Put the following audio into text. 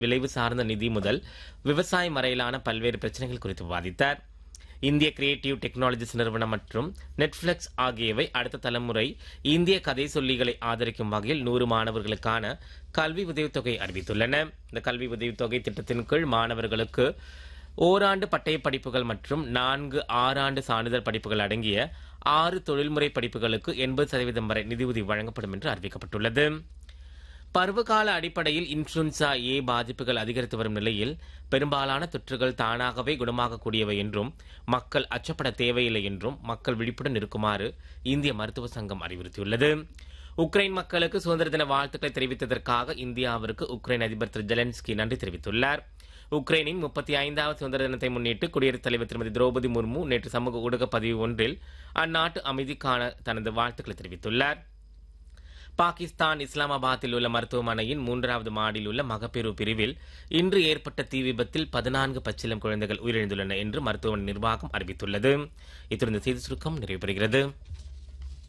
விளைவு சார்ந்த நிதி முதல் விவசாயம் வரையிலான பல்வேறு பிரச்சனைகள் குறித்து விவாதித்தார் இந்திய கிரியேட்டிவ் டெக்னாலஜிஸ் நிறுவனம் மற்றும் நெட்ஃபிளிக்ஸ் ஆகியவை அடுத்த தலைமுறை இந்திய கதை சொல்லிகளை ஆதரிக்கும் வகையில் நூறு மாணவர்களுக்கான கல்வி உதவித்தொகை அறிவித்துள்ளன இந்த கல்வி உதவித்தொகை திட்டத்தின் கீழ் மாணவர்களுக்கு ஓராண்டு பட்டய படிப்புகள் மற்றும் நான்கு ஆறாண்டு சான்றிதழ் படிப்புகள் அடங்கிய ஆறு தொழில்முறை படிப்புகளுக்கு எண்பது சதவீதம் வரை நிதியுதவி வழங்கப்படும் என்று அறிவிக்கப்பட்டுள்ளது பருவகால அடிப்படையில் இன்ஃபுளுன்சா ஏ பாதிப்புகள் அதிகரித்து வரும் நிலையில் பெரும்பாலான தொற்றுகள் தானாகவே குணமாகக்கூடியவை என்றும் மக்கள் அச்சப்பட தேவையில்லை என்றும் மக்கள் விழிப்புடன் இருக்குமாறு இந்திய மருத்துவ சங்கம் அறிவுறுத்தியுள்ளது உக்ரைன் மக்களுக்கு சுதந்திர தின வாழ்த்துக்களை தெரிவித்ததற்காக இந்தியாவிற்கு உக்ரைன் அதிபர் திரு ஜெலன்ஸ்கி நன்றி தெரிவித்துள்ளார் உக்ரைனின் முப்பத்தி ஐந்தாவது சுதந்திர தினத்தை முன்னிட்டு குடியரசுத் தலைவர் திருமதி திரௌபதி முர்மு நேற்று சமூக ஊடக பதிவு ஒன்றில் அந்நாட்டு அமைதிக்கான தனது வாழ்த்துக்களை தெரிவித்துள்ளார் பாகிஸ்தான் இஸ்லாமாபாத்தில் உள்ள மருத்துவமனையின் மூன்றாவது மாடியில் உள்ள மகப்பேறு பிரிவில் இன்று ஏற்பட்ட தீ விபத்தில் பதினான்கு பச்சிலம் குழந்தைகள் உயிரிழந்துள்ளன என்று மருத்துவமனை நிர்வாகம் அறிவித்துள்ளது இத்துடன் இந்த செய்தி சுருக்கம் நிறைவு பெறுகிறது